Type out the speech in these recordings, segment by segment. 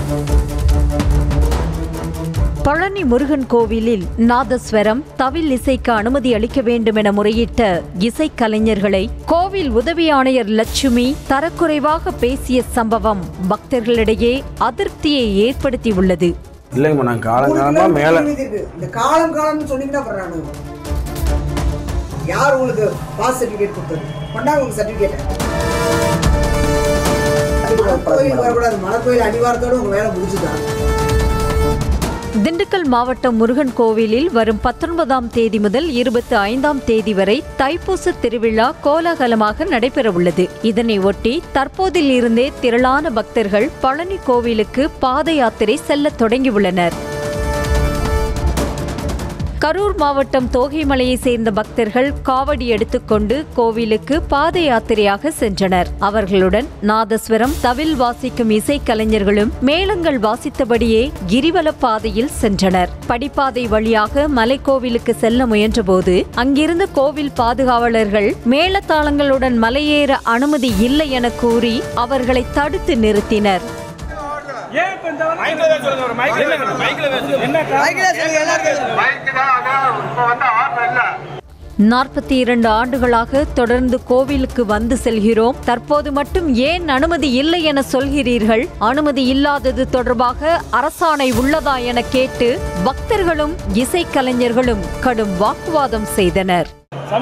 பழனி முருகன் கோவிலில் நாதஸ்வரம் தவில் இசைக்கு அனுமதி அளிக்க வேண்டும் என முறையிட்ட இசைக்கலைஞர்களை கோவில் உதவி ஆணையர் லட்சுமி தரக்குறைவாக பேசிய சம்பவம் பக்தர்களிடையே அதிருப்தியை ஏற்படுத்தியுள்ளது இல்லைங்கம்மா நான் காலங்காலமா மேல உங்களுக்கு இருக்கு. இந்த காலம் காலம்னு சொன்னீங்கன்னா பண்றானு யார் உங்களுக்கு பாஸ் சர்டிபிகேட் கொடுத்தது கொண்டாங்க உங்க சர்டிபிகேட் கோயில் வரக்கூடாது மலை கோயில் அடிவாரத்தோட உங்க வேலை முடிச்சுதான் திண்டுக்கல் மாவட்டம் முருகன் கோவிலில் வரும் பத்தொன்பதாம் தேதி முதல் இருபத்தி ஐந்தாம் தேதி வரை தைப்பூச திருவிழா கோலாகலமாக நடைபெறவுள்ளது இதனை ஒட்டி தற்போதில் இருந்தே திரளான பக்தர்கள் பழனி கோவிலுக்கு பாத யாத்திரை செல்லத் தொடங்கியுள்ளனர் கரூர் மாவட்டம் தோகைமலையை சேர்ந்த பக்தர்கள் காவடி எடுத்துக்கொண்டு கோவிலுக்கு பாத யாத்திரையாக சென்றனர் அவர்களுடன் நாதஸ்வரம் தவில் வாசிக்கும் இசைக்கலைஞர்களும் மேளங்கள் வாசித்தபடியே கிரிவல பாதையில் சென்றனர் படிப்பாதை வழியாக மலைக்கோவிலுக்கு செல்ல முயன்றபோது அங்கிருந்த கோவில் பாதுகாவலர்கள் மேளதாளங்களுடன் மலையேற அனுமதி இல்லை என கூறி அவர்களை தடுத்து நிறுத்தினர் நாற்பத்தி இரண்டு ஆண்டுகளாக தொடர்ந்து கோவிலுக்கு வந்து செல்கிறோம் தற்போது மட்டும் ஏன் அனுமதி இல்லை என சொல்கிறீர்கள் அனுமதி இல்லாதது தொடர்பாக அரசாணை உள்ளதா என கேட்டு பக்தர்களும் இசைக்கலைஞர்களும் கடும் வாக்குவாதம் செய்தனர்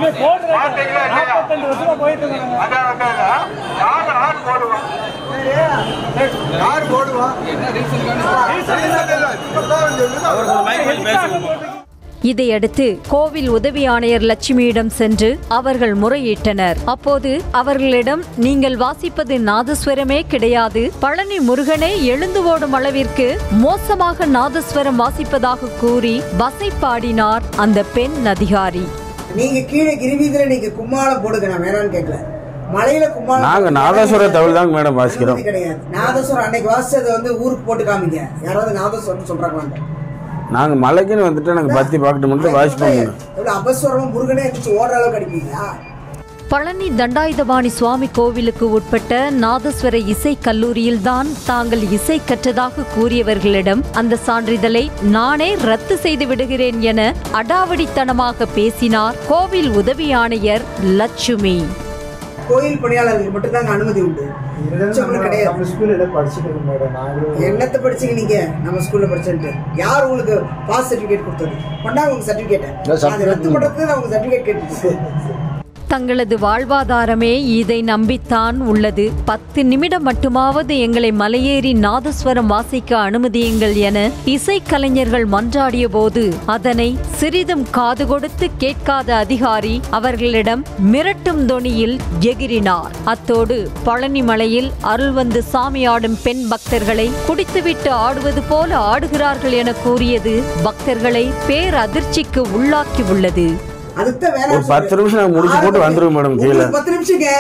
இதையடுத்து கோவில் உதவி ஆணையர் லட்சுமியிடம் சென்று அவர்கள் முறையிட்டனர் அப்போது அவர்களிடம் நீங்கள் வாசிப்பது நாதஸ்வரமே கிடையாது பழனி முருகனே எழுந்து ஓடும் அளவிற்கு மோசமாக நாதஸ்வரம் வாசிப்பதாக கூறி வசை பாடினார் அந்த பெண் அதிகாரி நீங்க கீழே கிரிவீதியில நீங்க கும்மாளம் போடுங்க நான் வேணாம்னு கேட்கல மலையில கும்மாளம் நாங்க போடுங்க. நாதஸ்வர தவில் தாங்க மேடம் வாசிக்கிறோம் அனுமதி கிடையாது நாதஸ்வரம் அன்னைக்கு வாசிச்சதை வந்து ஊருக்கு போட்டு காமிங்க யாராவது நாதஸ்வரம் சொல்றாங்களாங்க நாங்க மலைக்குன்னு வந்துட்டு நாங்க பத்தி பார்க்கட்டு மட்டும் வாசிப்போம் எவ்வளவு அபஸ்வரமும் முருகனே இருந்துச்சு ஓடுற அளவுக்கு அடிப்பீங்களா பழனி தண்டாயுதபாணி சுவாமி கோவிலுக்கு உட்பட்ட நாதஸ்வர இசை கல்லூரியில்தான் தாங்கள் இசை கற்றதாக கூறியவர்களிடம் அந்த சான்றிதழை நானே ரத்து செய்து விடுகிறேன் என அடாவடித்தனமாக பேசினார் கோவில் உதவி ஆணையர் லட்சுமி கோயில் பணியாளர்களுக்கு மட்டும் தாங்க அனுமதி உண்டு மிச்சவங்களுக்கு கிடையாது நம்ம ஸ்கூல்ல படிச்சுட்டு மேடம் நாங்களும் என்னத்தை படிச்சீங்க நீங்க நம்ம ஸ்கூல்ல படிச்சுட்டு யார் உங்களுக்கு பாஸ் சர்டிபிகேட் கொடுத்தது கொண்டாங்க உங்க சர்டிபிகேட் அது ரத்து பண்றதுக்கு நான் உங்க சர்டிபிகேட் கேட்டு தங்களது வாழ்வாதாரமே இதை நம்பித்தான் உள்ளது பத்து நிமிடம் மட்டுமாவது எங்களை மலையேறி நாதஸ்வரம் வாசிக்க அனுமதியுங்கள் என இசைக்கலைஞர்கள் மன்றாடிய போது அதனை சிறிதும் காது கொடுத்து கேட்காத அதிகாரி அவர்களிடம் மிரட்டும் தொனியில் எகிரினார் அத்தோடு பழனி மலையில் அருள் வந்து சாமி ஆடும் பெண் பக்தர்களை குடித்துவிட்டு ஆடுவது போல ஆடுகிறார்கள் என கூறியது பக்தர்களை பேரதிர்ச்சிக்கு உள்ளாக்கி உள்ளது அதுக்கு தான் வேலை ஒரு பத்து நிமிஷம் நாங்க முடிச்சு போட்டு வந்துருவோம் மேடம் கீழே உங்களுக்கு பத்து நிமிஷங்க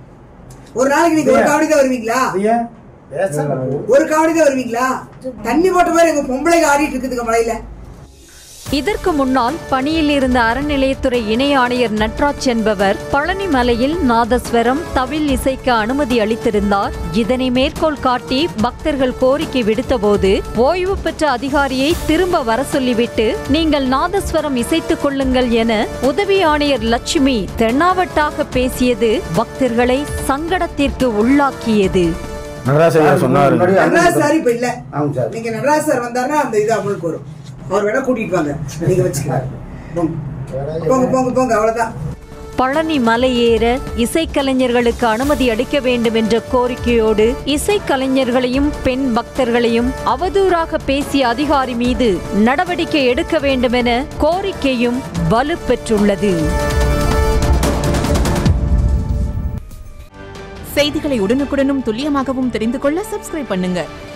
ஒரு நாளைக்கு நீங்க ஒரு காவடி தான் வருவீங்களா ஏன் பேச ஒரு காவடி தான் வருவீங்களா தண்ணி போட்ட மாதிரி எங்க பொம்பளைங்க ஆடிட்டு இருக்குதுங்க மலையில இதற்கு முன்னால் பணியில் இருந்த அறநிலையத்துறை இணை ஆணையர் நட்ராஜ் என்பவர் பழனி மலையில் நாதஸ்வரம் தவில் இசைக்கு அனுமதி அளித்திருந்தார் இதனை மேற்கோள் காட்டி பக்தர்கள் கோரிக்கை விடுத்தபோது ஓய்வு பெற்ற அதிகாரியை திரும்ப வர சொல்லிவிட்டு நீங்கள் நாதஸ்வரம் இசைத்துக் கொள்ளுங்கள் என உதவி ஆணையர் லட்சுமி தென்னாவட்டாக பேசியது பக்தர்களை சங்கடத்திற்கு உள்ளாக்கியது நடராசையா சொன்னாரு நடராஜ் சார் இப்ப இல்ல ஆமாம் சார் நீங்க நடராஜ் சார் வந்தாருன்னா அந்த இது அமலுக்கு வரும் அவர் வேணா கூட்டிட்டு வாங்க நீங்க வச்சுக்கலாம் போங்க போங்க போங்க போங்க அவ்வளவுதான் பழனி மலை ஏற இசைக்கலைஞர்களுக்கு அனுமதி அளிக்க வேண்டும் என்ற கோரிக்கையோடு இசைக்கலைஞர்களையும் பெண் பக்தர்களையும் அவதூறாக பேசிய அதிகாரி மீது நடவடிக்கை எடுக்க வேண்டும் என கோரிக்கையும் வலுப்பெற்றுள்ளது செய்திகளை உடனுக்குடனும் துல்லியமாகவும் தெரிந்து கொள்ள சப்ஸ்கிரைப் பண்ணுங்க